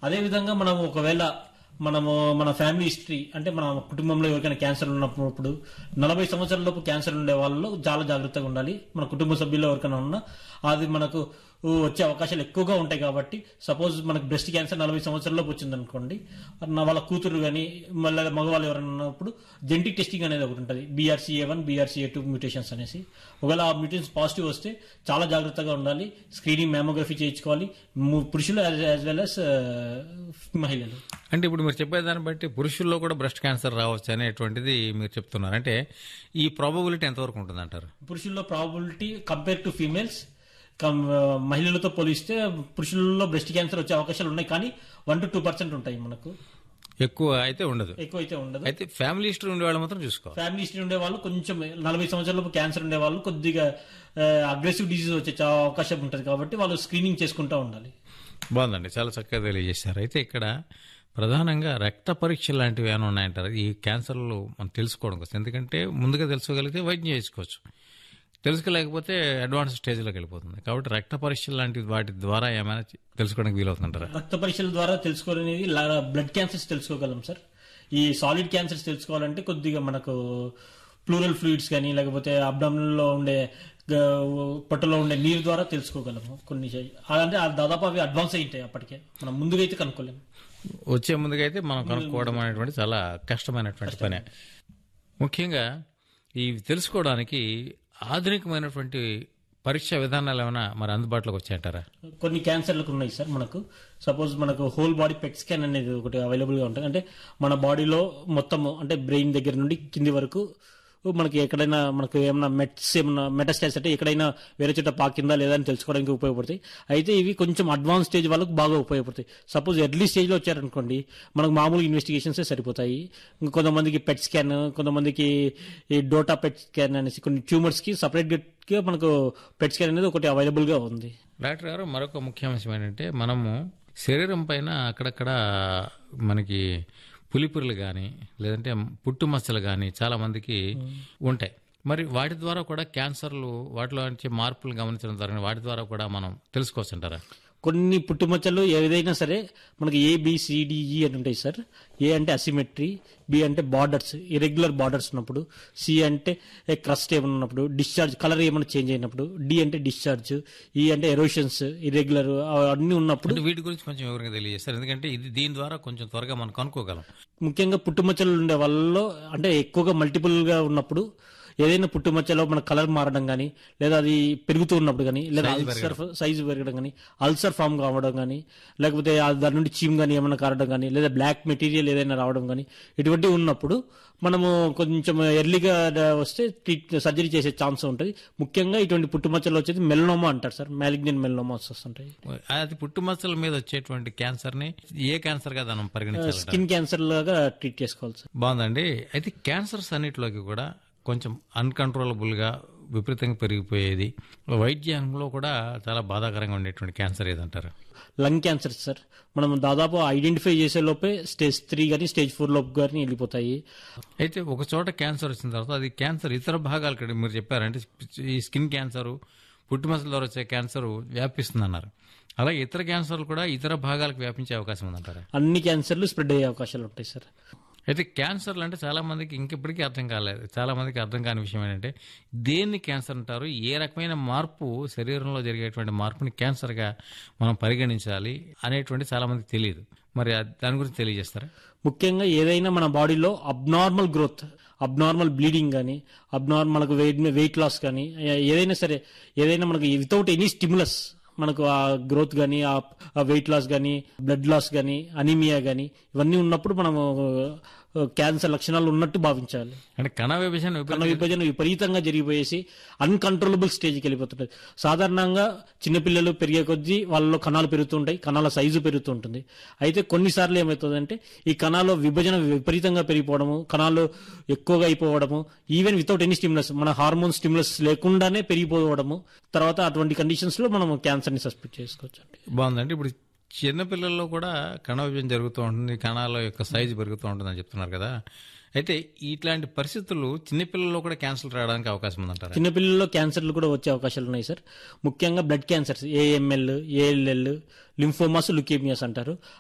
అదేవిధంగా మనం ఒకవేళ మనము మన ఫ్యామిలీ హిస్టరీ అంటే మన కుటుంబంలో ఎవరికైనా క్యాన్సర్ ఉన్నప్పుడు నలభై సంవత్సరాల లోపు క్యాన్సర్ ఉండే వాళ్ళలో చాలా జాగ్రత్తగా ఉండాలి మన కుటుంబ సభ్యుల్లో ఎవరికైనా ఉన్నా అది మనకు వచ్చే అవకాశాలు ఎక్కువగా ఉంటాయి కాబట్టి సపోజ్ మనకు బ్రెస్ట్ క్యాన్సర్ నలభై సంవత్సరాలలోపు వచ్చింది అనుకోండి నా వాళ్ళ కూతురు కానీ మళ్ళీ మగవాళ్ళు ఎవరైనా ఉన్నప్పుడు జెంటిక్ టెస్టింగ్ అనేది ఒకటి ఉంటుంది BRCA one BRCA two mutations అనేసి ఒకవేళ ఆ మ్యూటేషన్స్ పాజిటివ్ వస్తే చాలా జాగ్రత్తగా ఉండాలి స్క్రీనింగ్ మ్యామోగ్రఫీ చేయించుకోవాలి ము- పురుషులు యాజ్ వెల్ యాజ్ మహిళలు అంటే ఇప్పుడు మీరు చెప్పేదాన్ని బట్టి పురుషుల్లో కూడా బ్రెస్ట్ క్యాన్సర్ రావచ్చు అనేటువంటిది మీరు చెప్తున్నారు అంటే ఈ ప్రాబబిలిటీ ఎంతవరకు ఉంటుంది అంటారు పురుషుల్లో ప్రాబిలిటీ కంపేర్ టు ఫీమేల్స్ మహిళలతో పోలిస్తే పురుషుల్లో బ్రెస్ట్ క్యాన్సర్ వచ్చే అవకాశాలు ఉన్నాయి కానీ వన్ టు టూ పర్సెంట్ ఉంటాయి మనకు ఎక్కువ అయితే ఉండదు ఎక్కువ అయితే ఉండదు అయితే ఫ్యామిలీ హిస్టరీ ఉండే వాళ్ళు మాత్రం చూసుకోవాలి ఫ్యామిలీ హిస్టరీ ఉండే వాళ్ళు కొంచెం నలభై సంవత్సరాలపు క్యాన్సర్ ఉండే వాళ్ళు కొద్దిగా అగ్రెసివ్ డిసీజ్ వచ్చే చా- అవకాశం ఉంటుంది కాబట్టి వాళ్ళు స్క్రీనింగ్ చేసుకుంటూ ఉండాలి బాగుందండి చాలా చక్కగా తెలియజేశారు అయితే ఇక్కడ ప్రధానంగా రక్త పరీక్ష లాంటివి ఏమైనా ఉన్నాయంటారు ఈ క్యాన్సర్లు మనం తెలుసుకోవడం కోసం ఎందుకంటే ముందుగా తెలుసుకోగలిగితే వైద్యం చేసుకోవచ్చు తెలుసుకోలేకపోతే అడ్వాన్స్ స్టేజ్లోకి వెళ్ళిపోతుంది కాబట్టి రక్త పరీక్ష లాంటి వాటి ద్వారా ఏమైనా తెలుసుకోవడానికి వీలవుతుంటారా రక్త పరీక్షల ద్వారా తెలుసుకోవాలనేది బ్లడ్ క్యాన్సర్స్ తెలుసుకోగలం సార్ ఈ సాలిడ్ క్యాన్సర్స్ తెలుసుకోవాలంటే కొద్దిగా మనకు ప్లూరల్ ఫ్లూయిడ్స్ కానీ లేకపోతే అబ్డామినల్ లో ఉండే గ- పొట్టలో ఉండే నీరు ద్వారా తెలుసుకోగలము కొన్ని చే- అంటే ఆ దాదాపు అవి అడ్వాన్స్ అయి ఉంటాయి అప్పటికే మనం ముందుగా అయితే కనుక్కోలేము వచ్చే ముందుగా అయితే మనం కనుక్కోవడం అనేటువంటి చాలా కష్టమైనటువంటి పనే ముఖ్యంగా ఈ తెలుసుకోవడానికి ఆధునికమైనటువంటి పరీక్షా విధానాలు ఏమైనా మరి అందుబాటులోకి వచ్చాయంటారా కొన్ని క్యాన్సర్లకు ఉన్నాయి సార్ మనకు సపోజ్ మనకు హోల్ బాడీ పెట్ స్కాన్ అనేది ఒకటి అవైలబుల్ గా ఉంటుంది అంటే మన బాడీలో మొత్తం అంటే బ్రెయిన్ దగ్గర నుండి కింది వరకు మనకి ఎక్కడైనా మనకు ఏమైనా మెట్స్ ఏమైనా మెటస్టాస్ అంటే ఎక్కడైనా వేరే చోట పాకిందా లేదా అని తెలుసుకోవడానికి ఉపయోగపడతాయి అయితే ఇవి కొంచెం అడ్వాన్స్ స్టేజ్ వాళ్ళకు బాగా ఉపయోగపడతాయి సపోజ్ ఎర్లీ స్టేజ్లో వచ్చారనుకోండి మనకు మామూలు ఇన్వెస్టిగేషన్సే సరిపోతాయి ఇంకా కొంతమందికి పెట్ స్కాన్ కొంతమందికి ఈ డోటా పెట్ స్కాన్ అనేసి కొన్ని ట్యూమర్స్కి సపరేట్గా మనకు పెట్ స్కాన్ అనేది ఒకటి అవైలబుల్గా ఉంది డాక్టర్ గారు మరొక ముఖ్య అంశం ఏంటంటే మనము శరీరం పైన అక్కడక్కడ మనకి పులిపురులు కానీ లేదంటే పుట్టు మచ్చలు కానీ చాలా మందికి ఉంటాయి మరి వాటి ద్వారా కూడా క్యాన్సర్లు వాటిలో నుంచి మార్పులు గమనించడం ద్వారా వాటి ద్వారా కూడా మనం తెలుసుకోవచ్చు అంటారా కొన్ని పుట్టుమచ్చలు ఏదైనా సరే మనకి ఏ బిసిడిఈ అని ఉంటాయి సార్ ఏ అంటే అసిమెట్రీ బి అంటే బార్డర్స్ ఇరెగ్యులర్ బార్డర్స్ ఉన్నప్పుడు సి అంటే క్రస్ట్ ఏమైనా ఉన్నప్పుడు డిశ్చార్జ్ కలర్ ఏమైనా చేంజ్ అయినప్పుడు డి అంటే డిశ్చార్జ్ ఈ అంటే ఎరోషన్స్ ఇరెగ్యులర్ అన్ని ఉన్నప్పుడు అంటే వీటి గురించి కొంచెం వివరంగా తెలియజేస్తారు ఎందుకంటే ఇది దీని ద్వారా కొంచెం త్వరగా మనం కనుక్కోగలం ముఖ్యంగా పుట్టుమచ్చలు ఉండే వాళ్ళలో అంటే ఎక్కువగా మల్టిపుల్ గా ఉన్నప్పుడు ఏదైనా పుట్టుమచ్చలో మన కలర్ మారడం కానీ లేదా అది పెరుగుతూ ఉన్నప్పుడు కానీ లేదా అల్సర్ సైజు పెరగడం కానీ అల్సర్ ఫామ్ కావడం కానీ లేకపోతే ఆ దాని నుండి చీమ్ కానీ ఏమైనా కారడం కానీ లేదా బ్లాక్ మెటీరియల్ ఏదైనా రావడం కానీ ఇటువంటివి ఉన్నప్పుడు మనము కొంచెం ఎర్లీగా వస్తే ట్రీట్ సర్జరీ చేసే ఛాన్స్ ఉంటుంది ముఖ్యంగా ఇటువంటి పుట్టుమచ్చలు వచ్చేది మెల్నోమా అంటారు సార్ మ్యాలిగ్నెంట్ మెల్నోమా వస్తుంటాయి అది పుట్టుమచ్చల మీద వచ్చేటువంటి క్యాన్సర్ ని ఏ క్యాన్సర్ గా మనం పరిగణించాలి స్కిన్ క్యాన్సర్ లాగా ట్రీట్ చేసుకోవాలి సార్ బాగుందండి అయితే క్యాన్సర్స్ అన్నిటిలోకి కూడా కొంచెం అన్కంట్రోలబుల్ గా విపరీతంగా పెరిగిపోయేది వైద్యంలో కూడా చాలా బాధాకరంగా ఉండేటువంటి క్యాన్సర్ ఏదంటారు లంగ్ క్యాన్సర్ సార్ మనం దాదాపు ఐడెంటిఫై చేసే లోపే స్టేజ్ త్రీ కానీ స్టేజ్ ఫోర్ లోపు కానీ వెళ్ళిపోతాయి అయితే ఒక చోట క్యాన్సర్ వచ్చిన తర్వాత అది క్యాన్సర్ ఇతర భాగాలకి మీరు చెప్పారంటే ఈ స్కిన్ క్యాన్సర్ పుట్టుమచ్చల ద్వారా వచ్చే క్యాన్సర్ వ్యాపిస్తుంది అన్నారు అలాగే ఇతర క్యాన్సర్లు కూడా ఇతర భాగాలకు వ్యాపించే అవకాశం ఉందంటారా అన్ని క్యాన్సర్లు స్ప్రెడ్ అయ్యే అవకాశాలు ఉంటాయి సార్ అయితే క్యాన్సర్లు అంటే చాలా మందికి ఇంకెప్పటికీ అర్థం కాలేదు చాలా మందికి అర్థం కాని విషయం ఏంటంటే దేన్ని క్యాన్సర్ అంటారు ఏ రకమైన మార్పు శరీరంలో జరిగేటువంటి మార్పుని క్యాన్సర్గా మనం పరిగణించాలి అనేటువంటి చాలా మందికి తెలియదు మరి ఆ- దాని గురించి తెలియజేస్తారా ముఖ్యంగా ఏదైనా మన బాడీలో అబ్నార్మల్ గ్రోత్ అబ్నార్మల్ బ్లీడింగ్ కానీ అబ్నార్మల్ మనకు వెయిట్ వెయిట్ లాస్ కానీ ఏదైనా సరే ఏదైనా మనకు వితౌట్ ఎనీ స్టిమ్యులస్ మనకు ఆ గ్రోత్ కానీ ఆ వెయిట్ లాస్ కానీ బ్లడ్ లాస్ కానీ అనీమియా కానీ ఇవన్నీ ఉన్నప్పుడు మనము క్యాన్సర్ లక్షణాలు ఉన్నట్టు భావించాలి అంటే కణ విభజన కణ విపరీతంగా విభజన విపరీతంగా జరిగిపోయేసి అన్కంట్రోలబుల్ స్టేజ్కి వెళ్ళిపోతుంటుంది సాధారణంగా చిన్నపిల్లలు పెరిగే కొద్దీ వాళ్ళలో కణాలు పెరుగుతుంటాయి కణాల సైజు పెరుగుతుంటుంది అయితే కొన్నిసార్లు ఏమవుతుందంటే ఈ కణాల విభజన విపరీతంగా పెరిగిపోవడము కణాలు ఎక్కువగా అయిపోవడము ఈవెన్ వితౌట్ ఎనీ స్టిమ్యులస్ మన హార్మోన్ స్టిమ్యులస్ లేకుండానే పెరిగిపోవడము తర్వాత అటువంటి కండిషన్స్ లో మనం క్యాన్సర్ ని సస్పెక్ట్ చేసుకోవచ్చు అండి బాగుందండి ఇప్పుడు చిన్న పిల్లల్లో కూడా కణ విభజన జరుగుతూ ఉంటుంది కణాల యొక్క సైజు పెరుగుతూ ఉంటుంది అని చెప్తున్నారు కదా అయితే ఇట్లాంటి పరిస్థితులు చిన్నపిల్లల్లో కూడా క్యాన్సర్ రావడానికి అవకాశం ఉందంటారా చిన్నపిల్లల్లో క్యాన్సర్లు కూడా వచ్చే అవకాశాలు ఉన్నాయి సార్ ముఖ్యంగా blood cancers AML ALL lymphomas leukaemias అంటారు